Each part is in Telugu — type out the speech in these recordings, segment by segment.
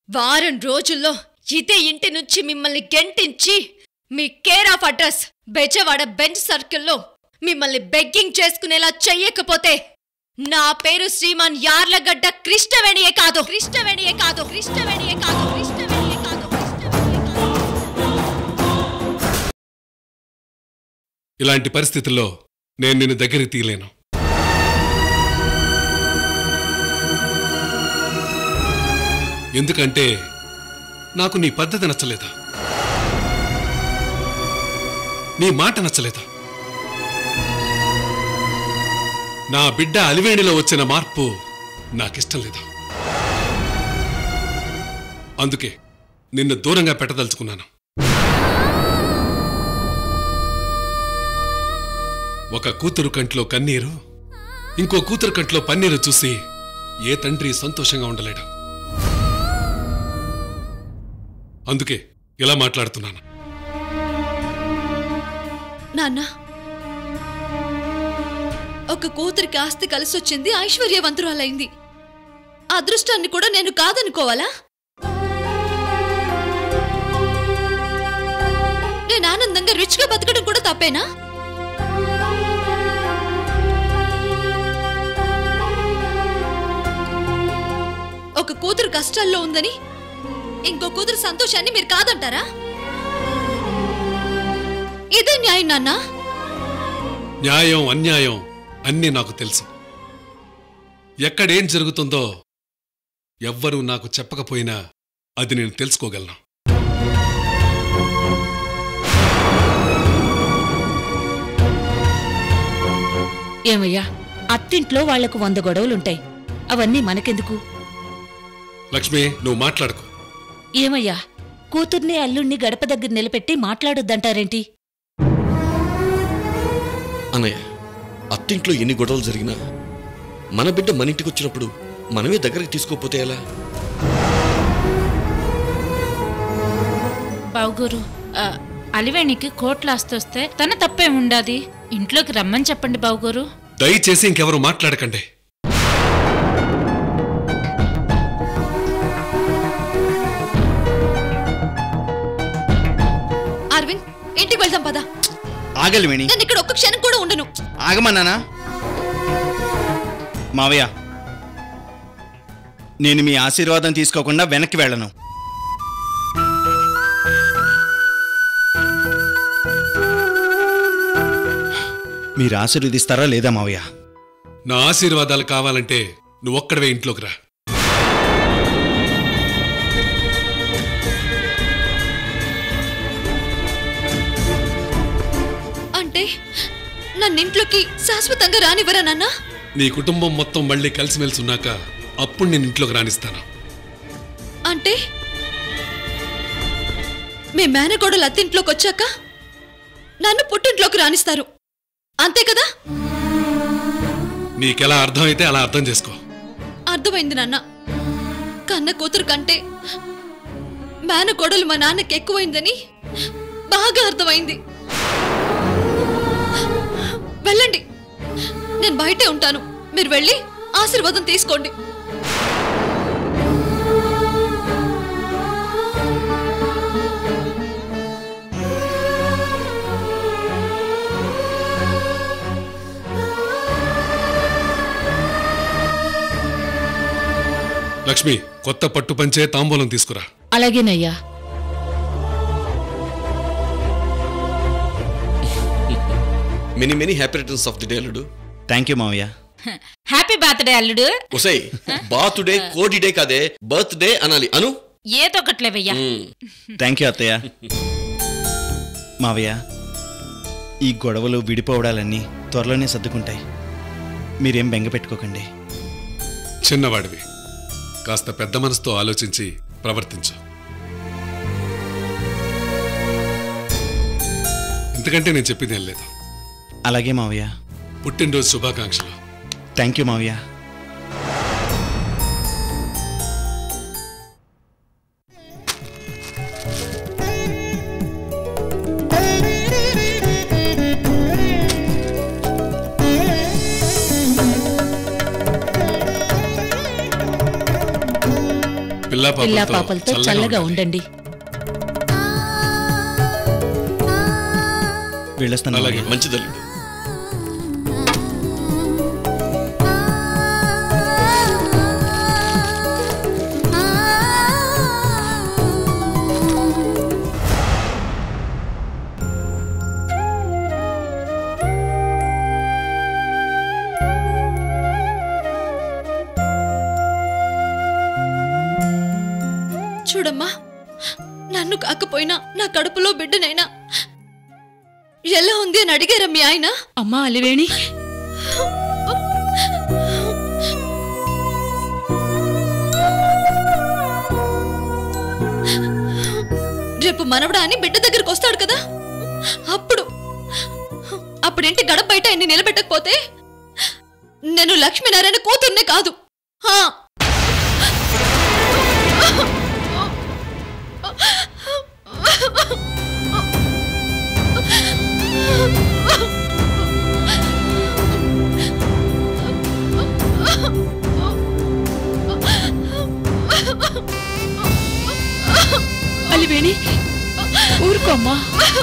వారం రోజుల్లో ఇదే ఇంటి నుంచి మిమ్మల్ని గెంటించి మీ care of address Bezawada bench సర్కిల్లో మిమ్మల్ని బెగ్గింగ్ చేసుకునేలా చెయ్యకపోతే నా పేరు శ్రీమాన్ యార్లగడ్డ కృష్ణవేణియే కాదు కృష్ణవేణియే కాదు కృష్ణవేణియే కాదు కృష్ణవేణియే కాదు కృష్ణవేణియే కాదు ఇలాంటి పరిస్థితుల్లో నేను నిన్ను దగ్గరికి తీయలేను ఎందుకంటే నాకు నీ పద్ధతి నచ్చలేదా నీ మాట నచ్చలేదా నా బిడ్డ అలివేణిలో వచ్చిన మార్పు నాకిష్టం లేదా అందుకే నిన్ను దూరంగా పెట్టదలుచుకున్నాను ఒక కూతురు కంట్లో కన్నీరు ఇంకో కూతురు కంట్లో పన్నీరు చూసి ఏ తండ్రి సంతోషంగా ఉండలేడు అందుకే ఇలా మాట్లాడుతున్నాను నాన్న ఒక కూతురికి ఆస్తి కలిసొచ్చింది ఐశ్వర్యవంతురాలైంది అదృష్టాన్ని కూడా నేను కాదనుకోవాలా నేను ఆనందంగా రిచ్గా బతకడం కూడా తప్పేనా ఒక కూతురు కష్టాల్లో ఉందని ఇంకో కూతురు సంతోషాన్ని మీరు కాదంటారా ఇదే న్యాయం నాన్నా న్యాయం అన్యాయం అన్నీ నాకు తెలుసు ఎక్కడేం జరుగుతుందో ఎవ్వరూ నాకు చెప్పకపోయినా అది నేను తెలుసుకోగలను ఏమయ్యా అత్తింట్లో వాళ్లకు వంద గొడవలుంటాయి అవన్నీ మనకెందుకు లక్ష్మి నువ్వు మాట్లాడుకో ఏమయ్యా కూతుర్ని అల్లుణ్ణి గడప దగ్గర నిలబెట్టి మాట్లాడొద్దంటారేంటి అన్నయ్య అత్తింట్లో ఎన్ని గొడవలు జరిగినా మన బిడ్డ మన ఇంటికి వచ్చినప్పుడు మనమే దగ్గరికి తీసుకోపోతే ఎలా బావుగారు ఆ, అలివేణికి కోట్ల ఆస్తి వస్తే తన తప్పే ఉండాది ఇంట్లోకి రమ్మని చెప్పండి బావుగారు దయచేసి ఇంకెవరు మాట్లాడకండి అరవింద్ ఇంటికి వెళ్దాం పద ఆగలివేణి నేను ఇక్కడ ఒక్క క్షణం కూడా ఉండను ఆగమన్నానా మావయ్య నేను మీ ఆశీర్వాదం తీసుకోకుండా వెనక్కి వెళ్ళను మీరు ఆశీర్వదిస్తారా లేదా మావయ్య నా ఆశీర్వాదాలు కావాలంటే నువ్వు ఒక్కడవే ఇంట్లోకి రా అంటే నన్ను ఇంట్లోకి శాశ్వతంగా రానివ్వరా నాన్న నీ కుటుంబం మొత్తం మళ్ళీ కలిసిమెలిసి ఉన్నాక అప్పుడు నేను ఇంట్లోకి రానిస్తాను అంటే మీ మేనకోడలు అత్తింట్లోకి వచ్చాక నన్ను పుట్టింట్లోకి రానిస్తారు అంతే కదా నీకెలా అర్థమైతే అలా అర్థం చేసుకో అర్థమైంది నాన్న కన్న కూతురు కంటే మేనకోడలు మా నాన్నకి ఎక్కువైందని బాగా అర్థమైంది వెళ్ళండి నేను బయటే ఉంటాను మీరు వెళ్ళి ఆశీర్వాదం తీసుకోండి లక్ష్మి కొత్త పట్టు పంచే తాంబూలం తీసుకురా అలాగేనయ్యా many many happy returns of the day అల్లుడు థ్యాంక్ యూ మావయ్య హ్యాపీ బర్త్డే అల్లుడు ఒసై బాత్ డే కోడి డే కాదే బర్త్ డే అనాలి అను ఏదొకట్లేవయ్యా మ్మ్. థ్యాంక్ యూ అత్తయ్య మావయ్య ఈ గొడవలు విడిపోవడాలన్నీ త్వరలోనే సర్దుకుంటాయి మీరేం బెంగ పెట్టుకోకండి చిన్నవాడివి కాస్త పెద్ద మనసుతో ఆలోచించి ప్రవర్తించు ఎందుకంటే నేను చెప్పింది ఏం లేదు అలాగే మావయ్య పుట్టినరోజు శుభాకాంక్షలు థ్యాంక్ యూ మావయ్య పిల్ల పిల్లా పిల్లా పాపలతో పాపలతో చల్లగా చల్లగా ఉండండి. ఉండండి వెళ్ళొస్తాను అలాగే. మావయ్య. మంచిదల్లుడు చూడమ్మా నన్ను కాకపోయినా నా కడుపులో బిడ్డనైనా ఎలా ఉంది అని అడిగారా మీ ఆయన అమ్మా అలివేణి రేపు మనవడా అని బిడ్డ దగ్గరికి వస్తాడు కదా అప్పుడు అప్పుడేంటి గడప బయట ఆయన్ని నిలబెట్టకపోతే నేను లక్ష్మీనారాయణ కూతుర్నే కాదు ఆ. అలివేణి ఊరుకోమ్మా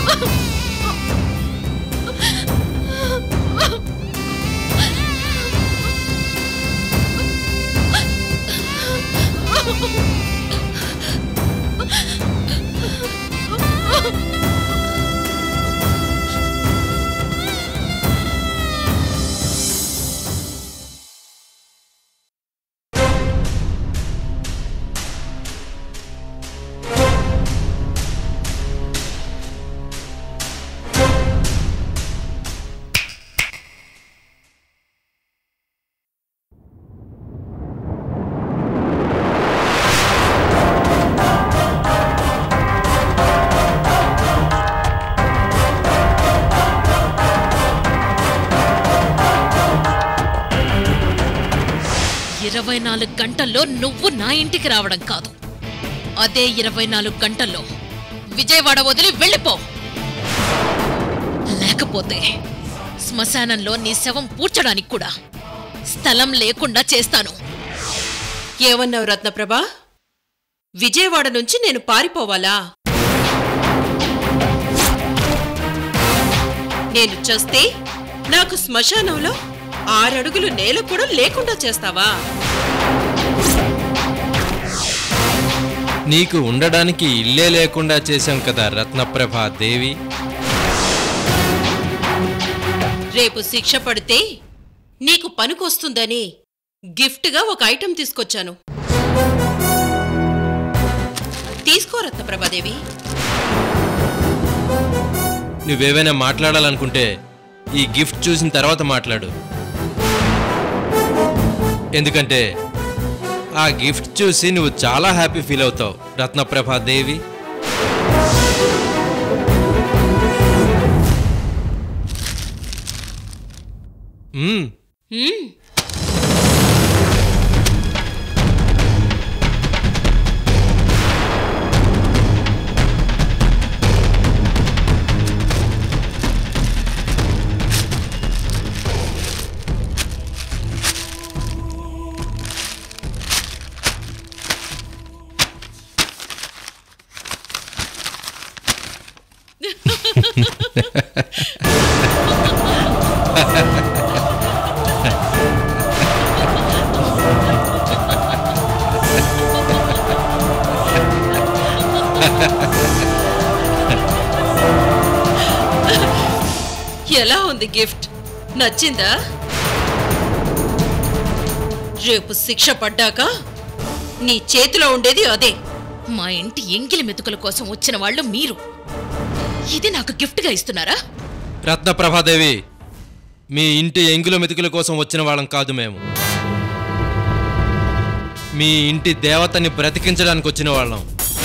ఇరవై నాలుగు గంటల్లో నువ్వు నా ఇంటికి రావడం కాదు అదే ఇరవై నాలుగు గంటల్లో విజయవాడ వదిలి వెళ్ళిపో లేకపోతే శ్మశానంలో నీ శవం పూడ్చడానికి కూడా స్థలం లేకుండా చేస్తాను ఏమన్నావు రత్నప్రభ విజయవాడ నుంచి నేను పారిపోవాలా నేను చస్తే నాకు శ్మశానంలో ఆరడుగులు నేల కూడా లేకుండా చేస్తావా నీకు ఉండడానికి ఇల్లే లేకుండా చేశాం కదా రత్నప్రభా దేవి రేపు శిక్ష పడితే నీకు పనికొస్తుందని గిఫ్ట్గా ఒక ఐటెం తీసుకొచ్చాను తీసుకో రత్నప్రభాదేవి నువ్వేవైనా మాట్లాడాలనుకుంటే ఈ గిఫ్ట్ చూసిన తర్వాత మాట్లాడు ఎందుకంటే ఆ గిఫ్ట్ చూసి నువ్వు చాలా హ్యాపీ ఫీల్ అవుతావు రత్నప్రభా దేవి మ్మ్. హ్మ్, ఎలా ఉంది గిఫ్ట్ నచ్చిందా రేపు శిక్ష పడ్డాక నీ చేతిలో ఉండేది అదే మా ఇంటి ఎంగిలి మెతుకుల కోసం వచ్చిన వాళ్ళు మీరు ఇది నాకు గిఫ్ట్గా ఇస్తున్నారా రత్నప్రభాదేవి మీ ఇంటి ఎంగుల మెతుకుల కోసం వచ్చిన వాళ్ళం కాదు మేము మీ ఇంటి దేవతని బ్రతికించడానికి వచ్చిన వాళ్ళం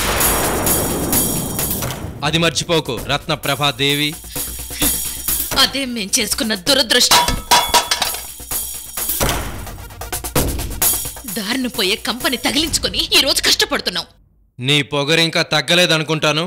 అది మర్చిపోకు రత్నప్రభాదేవి అదే మేం చేసుకున్న దురదృష్టం దారిన పోయే కంపెనీ తగిలించుకొని ఈ రోజు కష్టపడుతున్నాం నీ పొగరింకా తగ్గలేదనుకుంటాను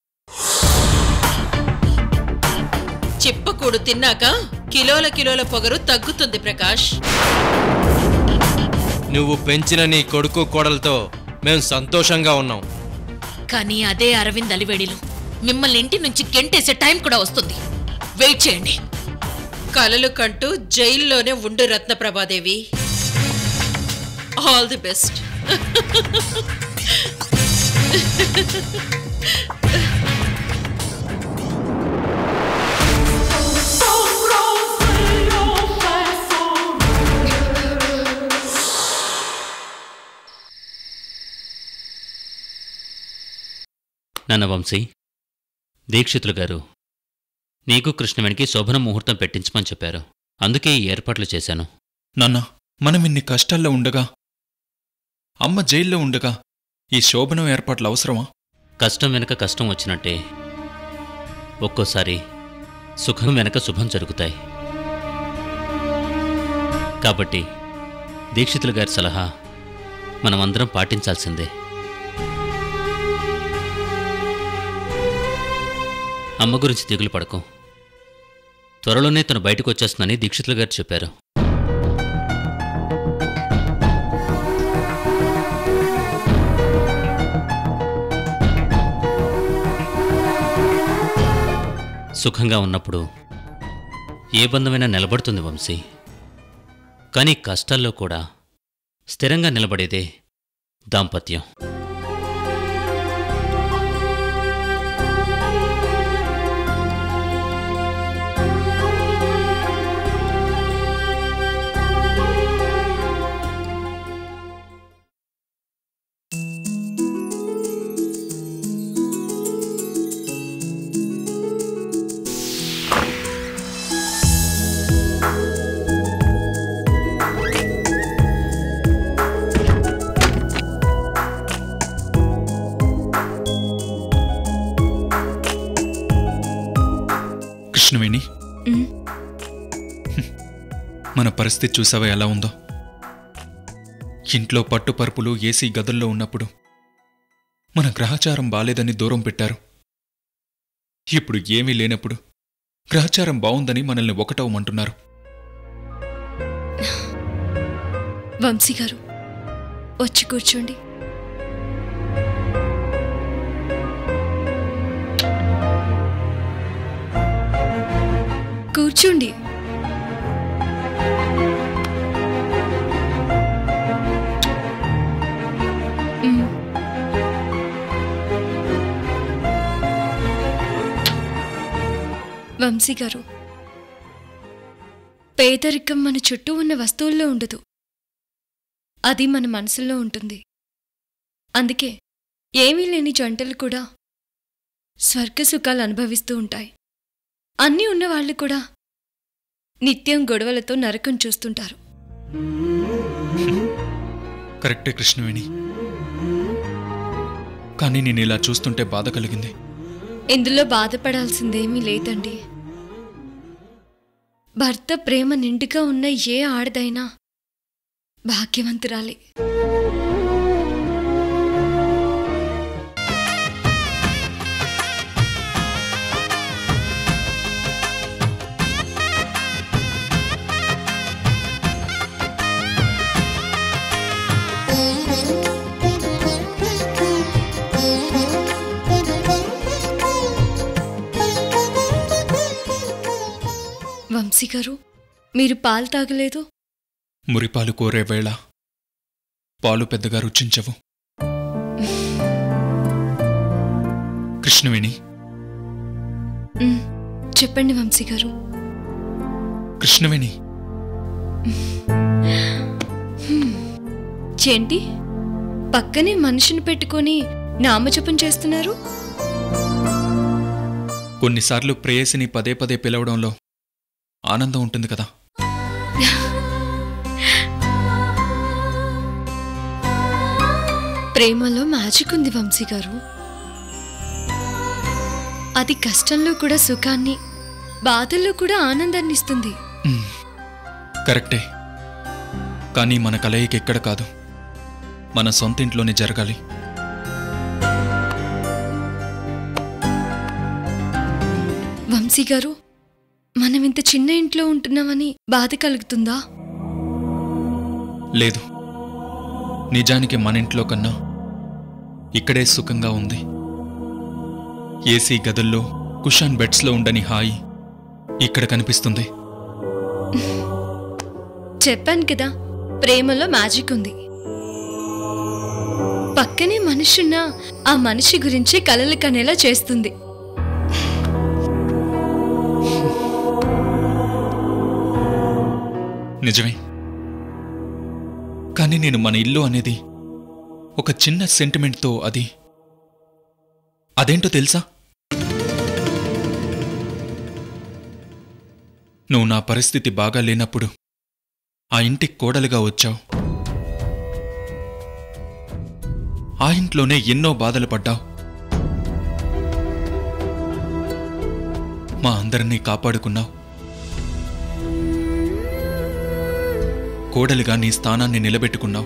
చిప్పకూడు తిన్నాక కిలోల కిలోల పొగరు తగ్గుతుంది ప్రకాష్ నువ్వు పెంచిన నీ కొడుకు కోడలతో మేము సంతోషంగా ఉన్నాం కానీ అదే అరవింద్ అలివేడిలో మిమ్మల్ని ఇంటి నుంచి గెంటేసే టైం కూడా వస్తుంది వెయిట్ చేయండి కలలు కంటూ జైల్లోనే ఉండు రత్నప్రభాదేవి ఆల్ ది బెస్ట్ నాన్న వంశీ దీక్షితులు గారు నీకు కృష్ణవేణికి శోభన ముహూర్తం పెట్టించమని చెప్పారు అందుకే ఈ ఏర్పాట్లు చేశాను నాన్న మనం ఇన్ని కష్టాల్లో ఉండగా అమ్మ జైల్లో ఉండగా ఈ శోభనం ఏర్పాట్లు అవసరమా కష్టం వెనక కష్టం వచ్చినట్టే ఒక్కోసారి సుఖం వెనక శుభం జరుగుతాయి కాబట్టి దీక్షితులు గారి సలహా మనమందరం పాటించాల్సిందే అమ్మ గురించి దిగులు పడకు త్వరలోనే తను బయటకు వచ్చేస్తుందని దీక్షితులు గారు చెప్పారు సుఖంగా ఉన్నప్పుడు ఏ బంధమైనా నిలబడుతుంది వంశీ కానీ కష్టాల్లో కూడా స్థిరంగా నిలబడేదే దాంపత్యం కృష్ణవేణి ఉమ్. మన పరిస్థితి చూసావా ఎలా ఉందో ఇంట్లో పట్టుపరుపులు ఏసీ గదుల్లో ఉన్నప్పుడు మన గ్రహచారం బాలేదని దూరం పెట్టారు ఇప్పుడు ఏమీ లేనప్పుడు గ్రహచారం బావుందని మనల్ని ఒకటవమంటున్నారు వంశీ గారు వచ్చి కూర్చోండి కూర్చోండి మ్. వంశీ గారు పేదరికం మన చుట్టూ ఉన్న వస్తువుల్లో ఉండదు అది మన మనసులో ఉంటుంది అందుకే ఏమీ లేని జంటలు కూడా స్వర్గ సుఖాలు అనుభవిస్తూ ఉంటాయి అన్నీ ఉన్నవాళ్ళు కూడా నిత్యం గొడవలతో నరకం చూస్తుంటారు కరెక్టే కృష్ణవేణి కానీ నేను ఇలా చూస్తుంటే బాధ కలిగింది ఇందులో బాధపడాల్సిందేమీ లేదండి భర్త ప్రేమ నిండుగా ఉన్న ఏ ఆడదైనా భాగ్యవంతురాలే వంశీ గారు మీరు పాలు తాగలేదు మురిపాలు కోరే వేళ పాలు పెద్దగా రుచించవు కృష్ణవేణి మ్, చెప్పండి వంశీ గారు కృష్ణవేణి ఏంటి పక్కనే మనిషిని పెట్టుకొని నామజపం చేస్తున్నారు కొన్నిసార్లు ప్రేయసిని పదే పదే పిలవడంలో ఆనందం ఉంటుంది కదా ప్రేమలో మ్యాజిక్ ఉంది వంశీ గారు అది కష్టంలో కూడా సుఖాన్ని బాధల్లో కూడా ఆనందాన్ని ఇస్తుంది మ్, కరెక్టే కానీ మన కలయిక ఎక్కడ కాదు మన సొంత ఇంట్లోనే జరగాలి వంశీ గారు మనం ఇంత చిన్న ఇంట్లో ఉంటున్నామని బాధ కలుగుతుందా లేదు నిజానికి మన ఇంట్లో కన్నా ఇక్కడే సుఖంగా ఉంది ఏసీ గదుల్లో కుషాన్ బెడ్స్లో ఉండని హాయి ఇక్కడ కనిపిస్తుంది చెప్పాను కదా ప్రేమలో మ్యాజిక్ ఉంది పక్కనే మనుషున్న ఆ మనిషి గురించి కలలు కనేలా చేస్తుంది నిజమే కానీ నేను మన ఇల్లు అనేది ఒక చిన్న సెంటిమెంట్తో అది అదేంటో తెలుసా నువ్వు నా పరిస్థితి బాగా లేనప్పుడు ఆ ఇంటికి కోడలుగా వచ్చావు ఆ ఇంట్లోనే ఎన్నో బాధలు పడ్డావు మా అందరినీ కాపాడుకున్నావు కోడలిగా నీ స్థానాన్ని నిలబెట్టుకున్నావు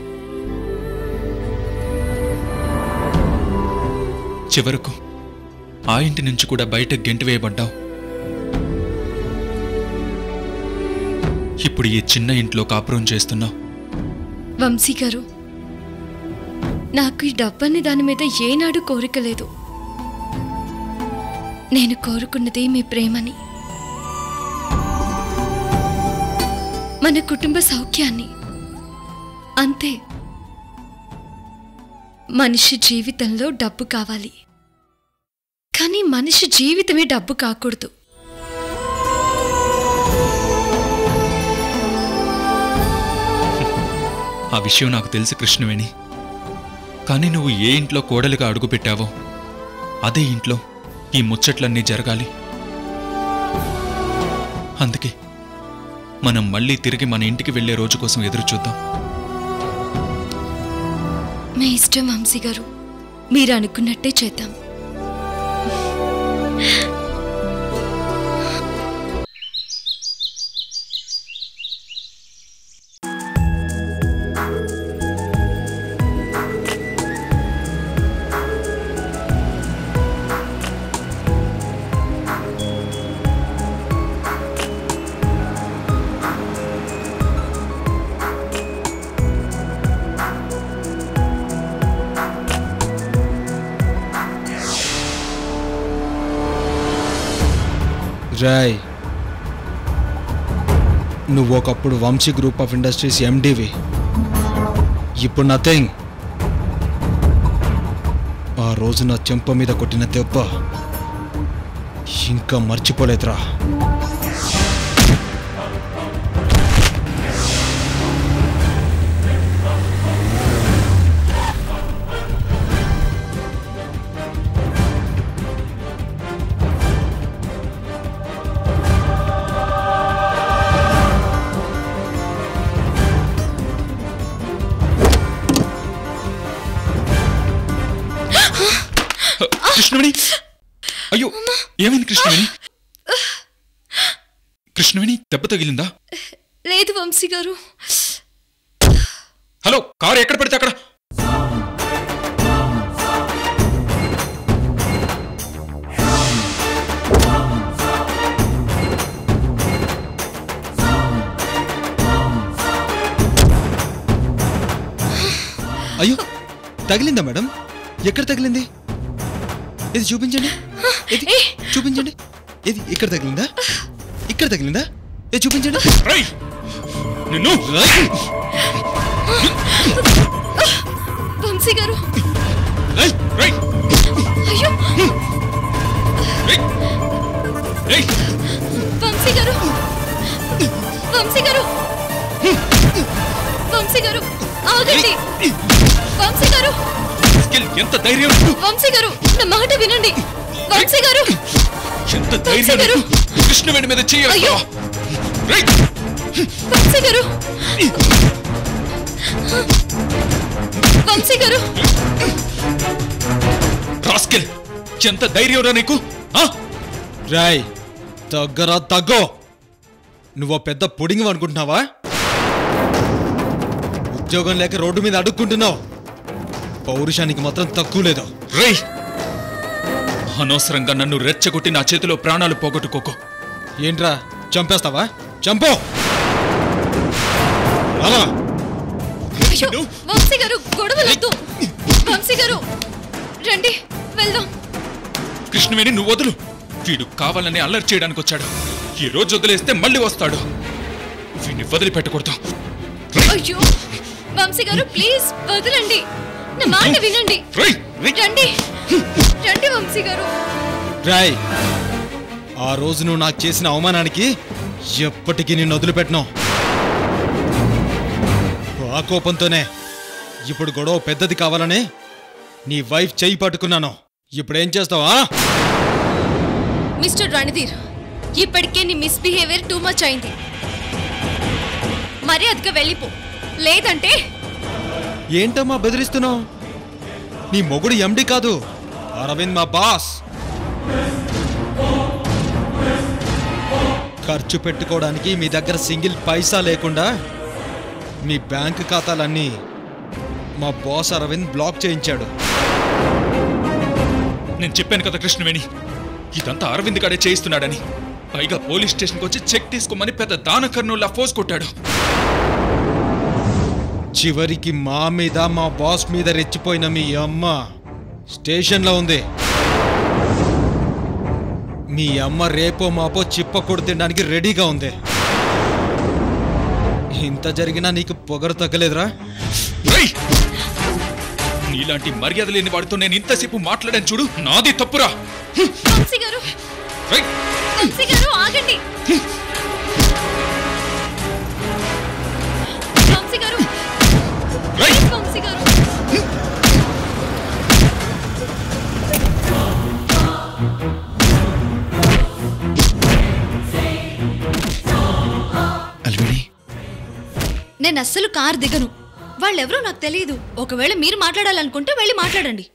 చివరకు ఆ ఇంటి నుంచి కూడా బయట గెంటివేయబడ్డావు ఇప్పుడు ఈ చిన్న ఇంట్లో కాపురం చేస్తున్నావు వంశీ గారు నాకు ఈ డబ్బని దాని మీద ఏనాడు కోరిక లేదు నేను కోరుకున్నది మీ ప్రేమని మన కుటుంబ సౌఖ్యాన్ని అంతే మనిషి జీవితంలో డబ్బు కావాలి కానీ మనిషి జీవితమే డబ్బు కాకూడదు ఆ విషయం నాకు తెలుసు కృష్ణవేణి కానీ నువ్వు ఏ ఇంట్లో కోడలిగా అడుగుపెట్టావో అదే ఇంట్లో ఈ ముచ్చట్లన్నీ జరగాలి అందుకే మనం మళ్ళీ తిరిగి మన ఇంటికి వెళ్ళే రోజు కోసం ఎదురు చూద్దాం మీ ఇష్టం వంశీ గారు మీరు అనుకున్నట్టే చేద్దాం రాయ్ నువ్వు ఒకప్పుడు వంశీ గ్రూప్ ఆఫ్ ఇండస్ట్రీస్ ఎండివి ఇప్పుడు నథింగ్ ఆ రోజు నా చెంప మీద కొట్టిన దెబ్బ ఇంకా మర్చిపోలేదురా కృష్ణవేణి అయ్యో ఏమైంది కృష్ణవేణి కృష్ణవేణి దెబ్బ తగిలిందా లేదు వంశీ గారు హలో కారు ఎక్కడ పడితే అక్కడ అయ్యో తగిలిందా మేడం ఎక్కడ తగిలింది ఇది చూపించండి ఇది చూపించండి ఇది ఇక్కడ తగిలిందా ఇక్కడ తగిలిందా ఇది చూపించండి నిన్ను వంశీ గారు రేయ్, రేయ్, అయ్యో రేయ్, రేయ్. వంశీ గారు వంశీ గారు వంశీ గారు ఆగండి వంశీ గారు స్కిల్ ఎంత ధైర్యం వంశీ గారు నా మాట వినండి వంశీ గారు ఎంత ధైర్యం గారు. కృష్ణవేణి మీద అయ్యో. చెయ్యి వంశీ గారు వంశీ గారు రాస్కెల్ ఎంత ధైర్యం రా నీకు ఆ? రాయ్ తగ్గరా తగ్గో నువ్వు పెద్ద పుడింగ్ అనుకుంటున్నావా ఉద్యోగం లేక రోడ్డు మీద అడుక్కుంటున్నావు పౌరుషానికి మాత్రం తక్కువ లేదు రేయ్ అనవసరంగా నన్ను రెచ్చగొట్టి నా చేతిలో ప్రాణాలు పోగొట్టుకోకు ఏంట్రా చంపేస్తావా చంపో అలా అయ్యో వంశీ గారు గొడవలొద్దు వంశీ గారు రండి వెళ్దాం కృష్ణవేణి నువ్వు వదులు వీడు కావాలని అల్లరి చేయడానికి వచ్చాడు ఈ రోజు వదిలేస్తే మళ్ళీ వస్తాడు వీడిని వదిలిపెట్టకూడదు అయ్యో వంశీ గారు ప్లీజ్ వదలండి నా మాట వినండి రేయ్! రండి రండి వంశీ గారు రాయ్ ఆ రోజు నువ్వు నాకు చేసిన అవమానానికి ఎప్పటికీ నిన్ను వదిలిపెట్టను ఆ కోపంతోనే ఇప్పుడు గొడవ పెద్దది కావాలని నీ వైఫ్ చెయ్యి పట్టుకున్నాను ఇప్పుడేం చేస్తావా మిస్టర్ రణధీర్ ఇప్పటికే నీ మిస్బిహేవియర్ టూ మచ్ అయింది మర్యాదగా వెళ్ళిపో లేదంటే ఏంటమ్మా బెదిరిస్తున్నావు నీ మొగుడు ఎండి కాదు అరవింద్ మా బాస్ ఖర్చు పెట్టుకోవడానికి మీ దగ్గర సింగిల్ పైసా లేకుండా మీ బ్యాంక్ ఖాతాలన్నీ మా బాస్ అరవింద్ బ్లాక్ చేయించాడు నేను చెప్పాను కదా కృష్ణవేణి ఇదంతా అరవింద్ గాడే చేయిస్తున్నాడని పైగా పోలీస్ స్టేషన్కి వచ్చి చెక్ తీసుకోమని పెద్ద దానకర్ణుల్లా ఫోర్స్ కొట్టాడు చివరికి మా మీద మా బాస్ మీద రెచ్చిపోయిన మీ అమ్మ స్టేషన్లో ఉంది మీ అమ్మ రేపో మాపో చిప్ప కొడు తినడానికి రెడీగా ఉంది ఇంత జరిగినా నీకు పొగరు తగ్గలేదురా రేయ్! నీలాంటి మర్యాద లేని వాడితో నేను ఇంతసేపు మాట్లాడాను చూడు నాది తప్పురా వంశీ గారు రేయ్! వంశీ గారు ఆగండి వంశీ గారు రేయ్! ప్లీజ్ వంశీ గారు అల్విడి నేను అస్సలు కార్ దిగను వాళ్ళెవరో నాకు తెలియదు ఒకవేళ మీరు మాట్లాడాలనుకుంటే వెళ్ళి మాట్లాడండి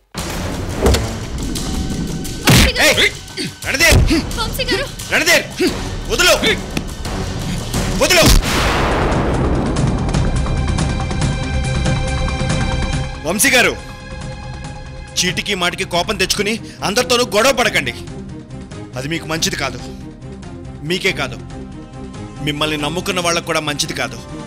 వంశీ గారు, రేయ్! రణధీర్ వంశీ గారు రణధీర్ వదులు వదులు వంశీ గారు చీటికి మాటికి కోపం తెచ్చుకుని అందరితోనూ గొడవ పడకండి అది మీకు మంచిది కాదు మీకే కాదు మిమ్మల్ని నమ్ముకున్న వాళ్ళకు కూడా మంచిది కాదు